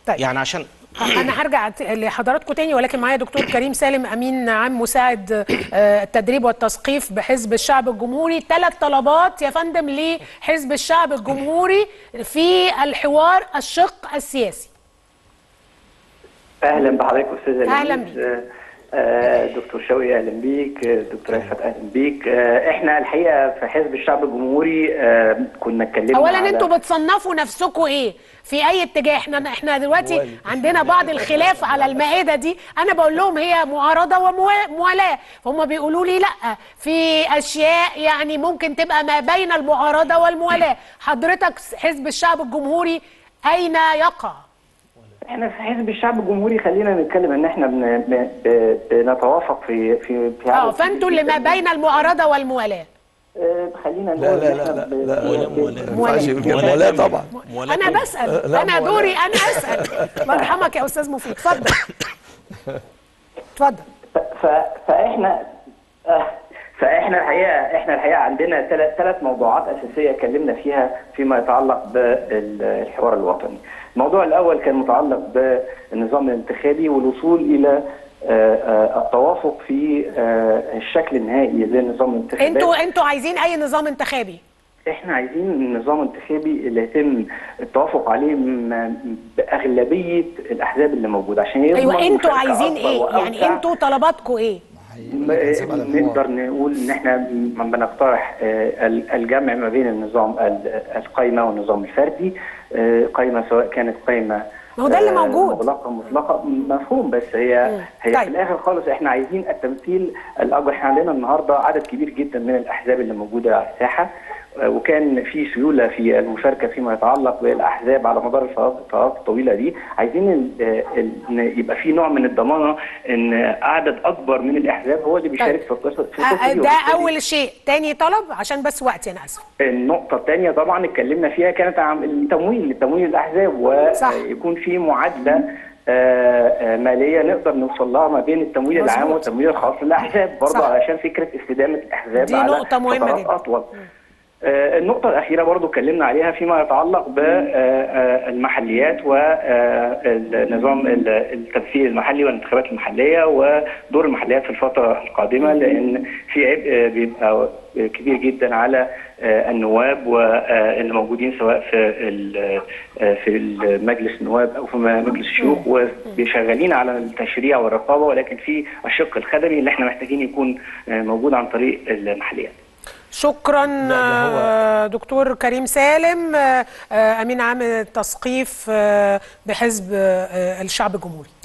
طيب. يعني عشان انا هرجع ت- لحضراتكم تاني ولكن معايا دكتور كريم سالم امين عام مساعد آه، التدريب والتثقيف بحزب الشعب الجمهوري ثلاث طلبات يا فندم لحزب الشعب الجمهوري في الحوار الشق السياسي اهلا بحضرتك استاذ أهلاً لميس. بيك. آه، آه، دكتور شوقي اهلا بيك آه، دكتور رفعت اهلا بيك آه، احنا الحقيقه في حزب الشعب الجمهوري آه، كنا اتكلمنا اولا على- انتوا بتصنفوا نفسكم ايه في اي اتجاه احنا احنا دلوقتي عندنا بعض الخلاف على المائده دي انا بقول لهم هي معارضه وموالاه فهم بيقولوا لي لا في اشياء يعني ممكن تبقى ما بين المعارضه والموالاه حضرتك حزب الشعب الجمهوري اين يقع احنا في حزب الشعب الجمهوري خلينا نتكلم ان احنا بن... ب... ب... بنتوافق في في في اه عدد فانتوا كبير اللي ما جداً. بين المعارضه والموالاه آه، خلينا نقول لا لا إن إحنا لا ب- لا لا ب- ولا ب- موالاه. ما ينفعش يقول كده موالاه موالاه كاملة. طبعا موالاه انا كاملة. بسال لا، انا موالاه. دوري انا اسال الله يرحمك يا استاذ مفيد اتفضل اتفضل ف... فاحنا آه، فاحنا الحقيقه احنا الحقيقه عندنا ثلاث ثلاث موضوعات اساسيه اتكلمنا فيها فيما يتعلق بالحوار الوطني. الموضوع الاول كان متعلق بالنظام الانتخابي والوصول الى آه، آه، التوافق في آه، الشكل النهائي للنظام الانتخابي انتوا انتوا عايزين اي نظام انتخابي احنا عايزين نظام انتخابي اللي يتم التوافق عليه م- باغلبيه الاحزاب اللي موجوده عشان يضمن ايوه انتوا مشاركة عايزين أكبر ايه وأوسع. يعني انتوا طلباتكم ايه م- نقدر نقول ان احنا م- بنقترح آه، ال- الجمع ما بين النظام ال- القايمه والنظام الفردي آه، قايمه سواء كانت قايمه ما هو ده اللي آه، موجود. مغلقه مطلقه مفهوم بس هي مم. هي طيب. في الاخر خالص احنا عايزين التمثيل الاكبر احنا عندنا النهارده عدد كبير جدا من الاحزاب اللي موجوده على الساحه آه، وكان في سيوله في المشاركه فيما يتعلق بالاحزاب على مدار الفترات الفترات الطويله دي عايزين ال- ال- إن يبقى في نوع من الضمانه ان عدد اكبر من الاحزاب هو اللي بيشارك في القصه في القصة آه، دي. ده وبالتالي اول شيء تاني طلب عشان بس وقتي انا اسف النقطة الثانية طبعا اتكلمنا فيها كانت عن التمويل تمويل الأحزاب صح. ويكون في معادلة آه، آه، مالية نقدر نوصل لها ما بين التمويل مظبوط. العام والتمويل الخاص للأحزاب برضه صح. علشان فكرة استدامة الأحزاب دي على نقطة مهمة فترات جدا. أطول آه، النقطة الأخيرة برضو اتكلمنا عليها فيما يتعلق بالمحليات والنظام التمثيل المحلي والانتخابات المحلية ودور المحليات في الفترة القادمة لأن في عبء بيبقى كبير جدا على آه، النواب واللي موجودين سواء في ال- آه، في مجلس النواب او في مجلس الشيوخ وشغالين على التشريع والرقابه ولكن في الشق الخدمي اللي احنا محتاجين يكون آه، موجود عن طريق المحليات. شكرا آه، دكتور كريم سالم آه، آه، امين عام التثقيف آه، بحزب آه، الشعب الجمهوري